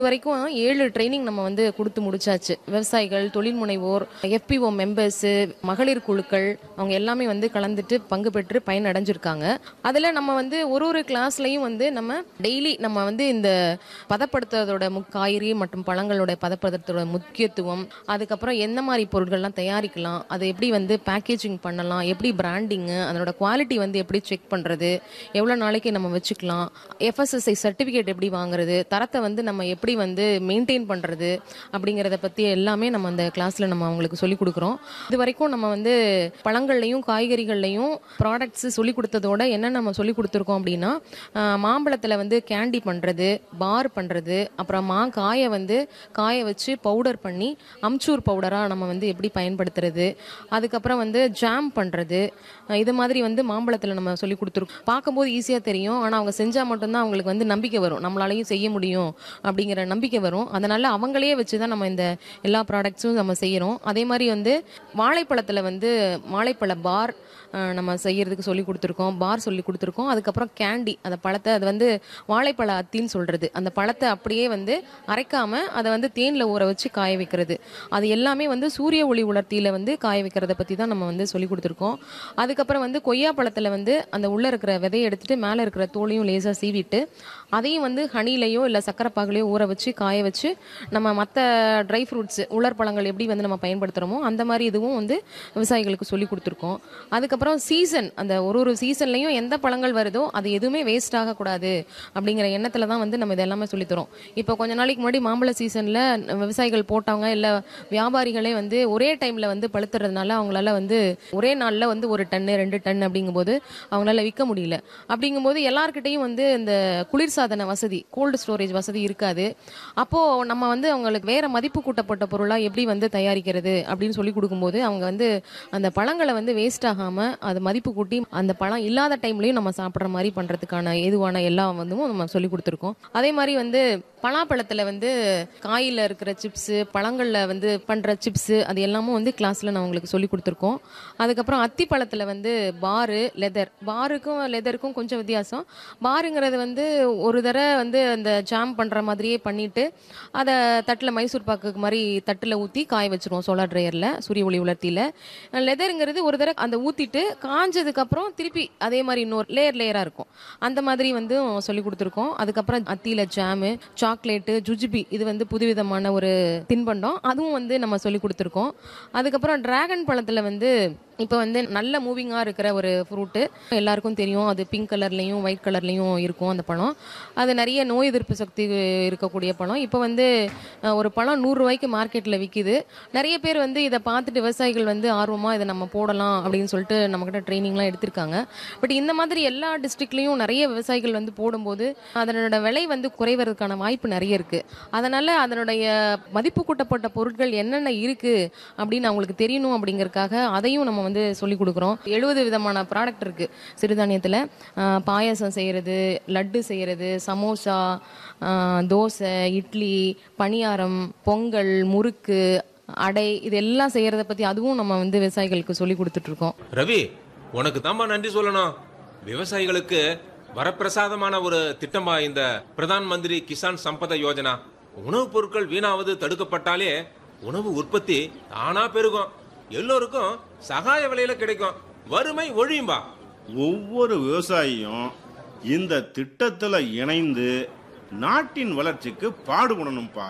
இது வரைக்கும் ஏழு ட்ரைனிங் நம்ம வந்து கொடுத்து முடிச்சாச்சு விவசாயிகள் தொழில் முனைவோர் எஃபிஓ மெம்பர்ஸ் மகளிர் குழுக்கள் அவங்க எல்லாமே வந்து கலந்துட்டு பங்கு பெற்று பயன் அடைஞ்சிருக்காங்க அதுல நம்ம வந்து ஒரு ஒரு கிளாஸ்லயும் வந்து நம்ம டெய்லி நம்ம வந்து இந்த பதப்படுத்துறதோட மு- காய்கறி மற்றும் பழங்களோட பதப்படுத்துறதோட முக்கியத்துவம் அதுக்கப்புறம் எந்த மாதிரி பொருட்கள்லாம் தயாரிக்கலாம் அதை எப்படி வந்து பேக்கேஜிங் பண்ணலாம் எப்படி பிராண்டிங்கு அதனோட குவாலிட்டி வந்து எப்படி செக் பண்றது எவ்வளோ நாளைக்கு நம்ம வச்சுக்கலாம் எஃப்எஸ்எஸ்ஐ சர்டிஃபிகேட் எப்படி வாங்குறது தரத்தை வந்து நம்ம எப்படி வந்து மெயின்டைன் பண்றது அப்படிங்கிறத பத்தி எல்லாமே நம்ம அந்த கிளாஸ்ல நம்ம அவங்களுக்கு சொல்லி கொடுக்குறோம் இது வரைக்கும் நம்ம வந்து பழங்கள்லையும் காய்கறிகள்லையும் ப்ராடக்ட்ஸ் சொல்லி கொடுத்ததோட என்ன நம்ம சொல்லி கொடுத்துருக்கோம் அப்படின்னா ஆஹ், மாம்பழத்துல வந்து கேண்டி பண்றது பார் பண்றது அப்புறம் மா காயை வந்து காய வச்சு பவுடர் பண்ணி அம்ச்சூர் பவுடரா நம்ம வந்து எப்படி பயன்படுத்துறது அதுக்கப்புறம் வந்து ஜாம் பண்றது அஹ், இது மாதிரி வந்து மாம்பழத்துல நம்ம சொல்லி கொடுத்துருக்கோம் பார்க்கும்போது ஈஸியா தெரியும் ஆனா அவங்க செஞ்சா மட்டும்தான் அவங்களுக்கு வந்து நம்பிக்கை வரும் நம்மளாலையும் செய்ய முடியும் அப்படிங்கிற நம்பிக்கை வரும் அதனால அவங்களே வச்சு தான் நம்ம இந்த எல்லா ப்ராடக்ட்ஸும் நம்ம செய்யறோம் அதே மாதிரி வந்து வாழைப்பழத்துல வந்து வாழைப்பழ பார் அஹ், நம்ம செய்யறதுக்கு சொல்லி கொடுத்துருக்கோம் பார் சொல்லி கொடுத்துருக்கோம் அதுக்கப்புறம் கேண்டி அந்த பழத்தை அது வந்து வாழைப்பழ அத்தின்னு சொல்றது அந்த பழத்தை அப்படியே வந்து அரைக்காம அதை வந்து தேன்ல ஊற வச்சு காய வைக்கிறது அது எல்லாமே வந்து சூரிய ஒளி உலர்த்தியில வந்து காய வைக்கிறத பத்தி தான் நம்ம வந்து சொல்லி கொடுத்துருக்கோம் அதுக்கப்புறம் வந்து கொய்யா பழத்துல வந்து அந்த உள்ள இருக்கிற விதையை எடுத்துட்டு மேல இருக்கிற தோலையும் லேசா சீவிட்டு அதையும் வந்து ஹனிலையோ இல்ல சக்கரை பாகுலையோ ஊற வச்சு காய வச்சு நம்ம மற்ற ட்ரை ஃப்ரூட்ஸ் உலர் பழங்கள் எப்படி வந்து நம்ம பயன்படுத்துறோமோ அந்த மாதிரி இதுவும் வந்து விவசாயிகளுக்கு சொல்லி கொடுத்துருக்கோம் அதுக்கப்புறம் சீசன் அந்த ஒரு ஒரு சீசன்லயும் எந்த பழங்கள் வருதோ அது எதுவுமே வேஸ்ட் ஆகக்கூடாது அப்படிங்கிற எண்ணத்துல தான் வந்து நம்ம இதெல்லாமே சொல்லித்தரோம் இப்போ கொஞ்ச நாளைக்கு முன்னாடி மாம்பழ சீசன்ல விவசாயிகள் போட்டவங்க இல்ல வியாபாரிகளே வந்து ஒரே டைம்ல வந்து பழுத்துறதுனால அவங்களால வந்து ஒரே நாள்ல வந்து ஒரு டன்னு ரெண்டு டன் அப்படிங்கும்போது அவங்களால விற்க முடியல அப்படிங்கும்போது எல்லார்கிட்டையும் வந்து இந்த குளிர்சாதன வசதி கோல்டு ஸ்டோரேஜ் வசதி இருக்காது அப்போ நம்ம வந்து அவங்களுக்கு வேற மதிப்பு கூட்டப்பட்ட பொருளா எப்படி வந்து தயாரிக்கிறது அப்படின்னு சொல்லி கொடுக்கும்போது அவங்க வந்து அந்த பழங்களை வந்து வேஸ்ட் ஆகாம அது மதிப்பு கூட்டி அந்த பழம் இல்லாத டைம்லயும் நம்ம சாப்பிடுற மாதிரி பண்றதுக்கான ஏதுவான எல்லாம் வந்து நம்ம சொல்லி கொடுத்துருக்கோம் அதே மாதிரி வந்து பலாப்பழத்துல வந்து காயில இருக்கிற சிப்ஸ் பழங்கள்ல வந்து பண்ற சிப்ஸ் அது எல்லாமும் வந்து கிளாஸ்ல நான் உங்களுக்கு சொல்லி கொடுத்துருக்கோம் அதுக்கப்புறம் அத்தி பழத்துல வந்து பாரு லெதர் பாருக்கும் லெதருக்கும் கொஞ்சம் வித்தியாசம் பாருங்கிறது வந்து ஒரு தடவை வந்து அந்த ஜாம் பண்ற மாதிரியே பண்ணிட்டு அதை தட்டில் மைசூர் பாக்கு மாதிரி தட்டில் ஊற்றி காய வச்சிருவோம் சோலார் ட்ரையரில் சூரிய ஒளி உலர்த்தியில் லெதருங்கிறது ஒரு தடவை அந்த ஊற்றிட்டு காஞ்சதுக்கு அப்புறம் திருப்பி அதே மாதிரி இன்னொரு லேயர் லேயராக இருக்கும் அந்த மாதிரி வந்து சொல்லி கொடுத்துருக்கோம் அதுக்கப்புறம் அத்தியில ஜாமு சாக்லேட்டு ஜுஜிபி இது வந்து புதுவிதமான ஒரு தின்பண்டம் அதுவும் வந்து நம்ம சொல்லி கொடுத்துருக்கோம் அதுக்கப்புறம் டிராகன் பழத்தில் வந்து இப்போ வந்து நல்ல மூவிங்காக இருக்கிற ஒரு ஃப்ரூட்டு எல்லாருக்கும் தெரியும் அது பிங்க் கலர்லையும் ஒயிட் கலர்லையும் இருக்கும் அந்த பழம் அது நிறைய நோய் எதிர்ப்பு சக்தி இருக்கக்கூடிய பழம் இப்போ வந்து அஹ், ஒரு பழம் நூறு ரூபாய்க்கு மார்க்கெட்டில் விற்கிது நிறைய பேர் வந்து இதை பார்த்துட்டு விவசாயிகள் வந்து ஆர்வமாக இதை நம்ம போடலாம் அப்படின்னு சொல்லிட்டு நம்மக்கிட்ட ட்ரைனிங்லாம் எடுத்திருக்காங்க பட் இந்த மாதிரி எல்லா டிஸ்ட்ரிக்ட்லையும் நிறைய விவசாயிகள் வந்து போடும்போது அதனோட விலை வந்து குறைவதற்கான வாய்ப்பு நிறைய இருக்கு அதனால அதனுடைய மதிப்பு கூட்டப்பட்ட பொருட்கள் என்னென்ன இருக்கு அப்படின்னு அவங்களுக்கு தெரியணும் அப்படிங்கறதுக்காக அதையும் நம்ம வந்து சொல்லி கொடுக்குறோம் எழுபது விதமான ப்ராடக்ட் இருக்கு சிறுதானியத்தில் பாயாசம் செய்யறது லட்டு செய்யறது சமோசா ஆஹ், தோசை இட்லி பணியாரம் பொங்கல் முறுக்கு அடை இது எல்லாம் செய்யறத பத்தி அதுவும் நம்ம வந்து விவசாயிகளுக்கு சொல்லி கொடுத்துட்டு இருக்கோம் ரவி உனக்கு தாம்மா நன்றி சொல்லணும் விவசாயிகளுக்கு வரப்பிரசாதமான ஒரு திட்டமா இந்த பிரதான் மந்திரி கிசான் சம்பத யோஜனா உணவுப் பொருட்கள் வீணாவது தடுக்கப்பட்டாலே உணவு உற்பத்தி தானா பெருகும் எல்லோருக்கும் சகாய விலையில கிடைக்கும் வறுமை ஒழியும்பா ஒவ்வொரு விவசாயியும் இந்த திட்டத்துல இணைந்து நாட்டின் வளர்ச்சிக்கு பாடுபடணும்ப்பா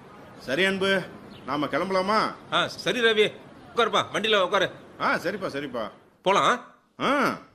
சரி அன்பு நாம கிளம்பலாமா ஆ சரி ரவி உட்காருப்பா வண்டியில உட்காரு ஆ சரிப்பா சரிப்பா போலாம் ஆ